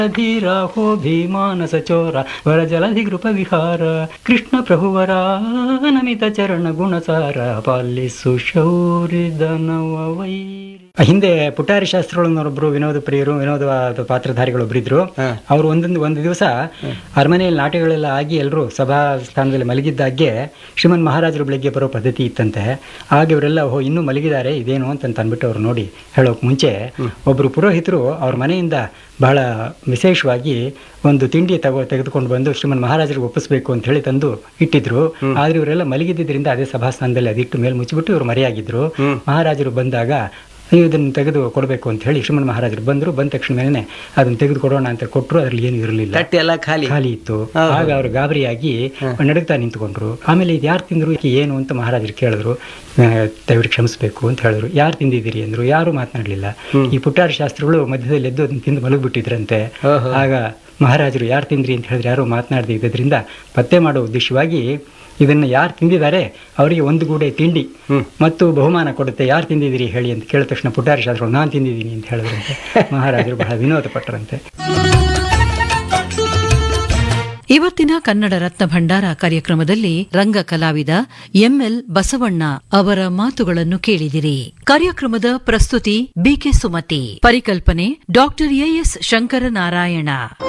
ಧೀರ ಹೋ ಭೀಮಾನಸ ಚೋರ ವರ ಜಲಧಿ ಕೃಪ ವಿಹಾರ ಕೃಷ್ಣ ಪ್ರಭುವರ ನಮಿತ ಚರಣ ಗುಣಸಾರ ಪಾಲಿಸು ಶೌರ್ಯ ದಾನವ ವೈರಿ ಹಿಂದೆ ಪುಟಾರಿ ಶಾಸ್ತ್ರಗಳನ್ನೊಬ್ಬರು ವಿನೋದ ಪ್ರಿಯರು ವಿನೋದವಾದ ಪಾತ್ರಧಾರಿಗಳೊಬ್ರು ಇದ್ರು ಅವರು ಒಂದೊಂದು ಒಂದು ದಿವಸ ಅರಮನೆಯಲ್ಲಿ ನಾಟಕಗಳೆಲ್ಲ ಆಗಿ ಎಲ್ಲರೂ ಸಭಾ ಸ್ಥಾನದಲ್ಲಿ ಮಲಗಿದ್ದಾಗೆ ಶ್ರೀಮನ್ ಮಹಾರಾಜರು ಬೆಳಗ್ಗೆ ಬರೋ ಪದ್ಧತಿ ಇತ್ತಂತೆ ಆಗ ಇವರೆಲ್ಲ ಓ ಇನ್ನೂ ಮಲಗಿದ್ದಾರೆ ಇದೇನು ಅಂತ ಅಂದ್ಬಿಟ್ಟು ಅವ್ರು ನೋಡಿ ಹೇಳೋಕೆ ಮುಂಚೆ ಒಬ್ಬರು ಪುರೋಹಿತರು ಅವ್ರ ಮನೆಯಿಂದ ಬಹಳ ವಿಶೇಷವಾಗಿ ಒಂದು ತಿಂಡಿ ತಗೋ ತೆಗೆದುಕೊಂಡು ಬಂದು ಶ್ರೀಮನ್ ಮಹಾರಾಜರಿಗೆ ಒಪ್ಪಿಸ್ಬೇಕು ಅಂತ ಹೇಳಿ ತಂದು ಇಟ್ಟಿದ್ರು ಆದ್ರೆ ಇವರೆಲ್ಲ ಮಲಗಿದ್ದರಿಂದ ಅದೇ ಸಭಾಸ್ಥಾನದಲ್ಲಿ ಅದಿಟ್ಟು ಮೇಲೆ ಮುಚ್ಚಿಬಿಟ್ಟು ಇವರು ಮರೆಯಾಗಿದ್ರು ಮಹಾರಾಜರು ಬಂದಾಗ ನೀವು ಇದನ್ನು ತೆಗೆದು ಕೊಡಬೇಕು ಅಂತ ಹೇಳಿ ಶ್ರೀಮನ್ ಮಹಾರಾಜರು ಬಂದರು ಬಂದ ತಕ್ಷಣ ಮೇಲೆ ಅದನ್ನು ತೆಗೆದು ಕೊಡೋಣ ಅಂತ ಕೊಟ್ಟರು ಅದ್ರಲ್ಲಿ ಏನು ಇರಲಿಲ್ಲ ತಟ್ಟೆ ಎಲ್ಲ ಖಾಲಿ ಖಾಲಿ ಇತ್ತು ಆಗ ಅವರು ಗಾಬರಿಯಾಗಿ ನಡುಗ್ತಾ ನಿಂತ್ಕೊಂಡ್ರು ಆಮೇಲೆ ಇದು ಯಾರು ತಿಂದ್ರು ಈಕೆ ಏನು ಅಂತ ಮಹಾರಾಜರು ಕೇಳಿದ್ರು ಆ, ದಯವಿಟ್ಟು ಕ್ಷಮಿಸಬೇಕು ಅಂತ ಹೇಳಿದ್ರು ಯಾರು ತಿಂದಿದ್ದೀರಿ ಅಂದ್ರು ಯಾರು ಮಾತನಾಡಲಿಲ್ಲ ಈ ಪುಟ್ಟಾರ ಶಾಸ್ತ್ರಗಳು ಮಧ್ಯದಲ್ಲಿ ಎದ್ದು ಅದನ್ನ ತಿಂದು ಮಲಗಿಬಿಟ್ಟಿದ್ರಂತೆ ಆಗ ಮಹಾರಾಜರು ಯಾರು ತಿಂದ್ರಿ ಅಂತ ಹೇಳಿದ್ರೆ ಯಾರು ಮಾತನಾಡದೇ ಇದ್ದರಿಂದ ಪತ್ತೆ ಮಾಡೋ ಉದ್ದೇಶವಾಗಿ ಇದನ್ನ ಯಾರು ತಿಂದಿದ್ದಾರೆ ಅವರಿಗೆ ಒಂದು ಗೂಡೆ ತಿಂಡಿ ಮತ್ತು ಬಹುಮಾನ ಕೊಡುತ್ತೆ ಯಾರು ತಿಂದಿದ್ದೀರಿ ಹೇಳಿ ಅಂತ ಕೇಳಿದ ತಕ್ಷಣ ಪುಟ್ಟಾರಿ ಶಾಸ್ತ್ರಗಳು ನಾನು ತಿಂದಿದ್ದೀನಿ ಅಂತ ಹೇಳಿದ್ರಂತೆ ಮಹಾರಾಜರು ಬಹಳ ವಿನೋದ ಪಟ್ಟರಂತೆ ಇವತ್ತಿನ ಕನ್ನಡ ರತ್ನ ಭಂಡಾರ ಕಾರ್ಯಕ್ರಮದಲ್ಲಿ ರಂಗ ಕಲಾವಿದ ಎಂಎಲ್ ಬಸವಣ್ಣ ಅವರ ಮಾತುಗಳನ್ನು ಕೇಳಿದಿರಿ ಕಾರ್ಯಕ್ರಮದ ಪ್ರಸ್ತುತಿ ಬಿಕೆ ಸುಮತಿ ಪರಿಕಲ್ಪನೆ ಡಾಕ್ಟರ್ ಎಎಸ್ ಶಂಕರನಾರಾಯಣ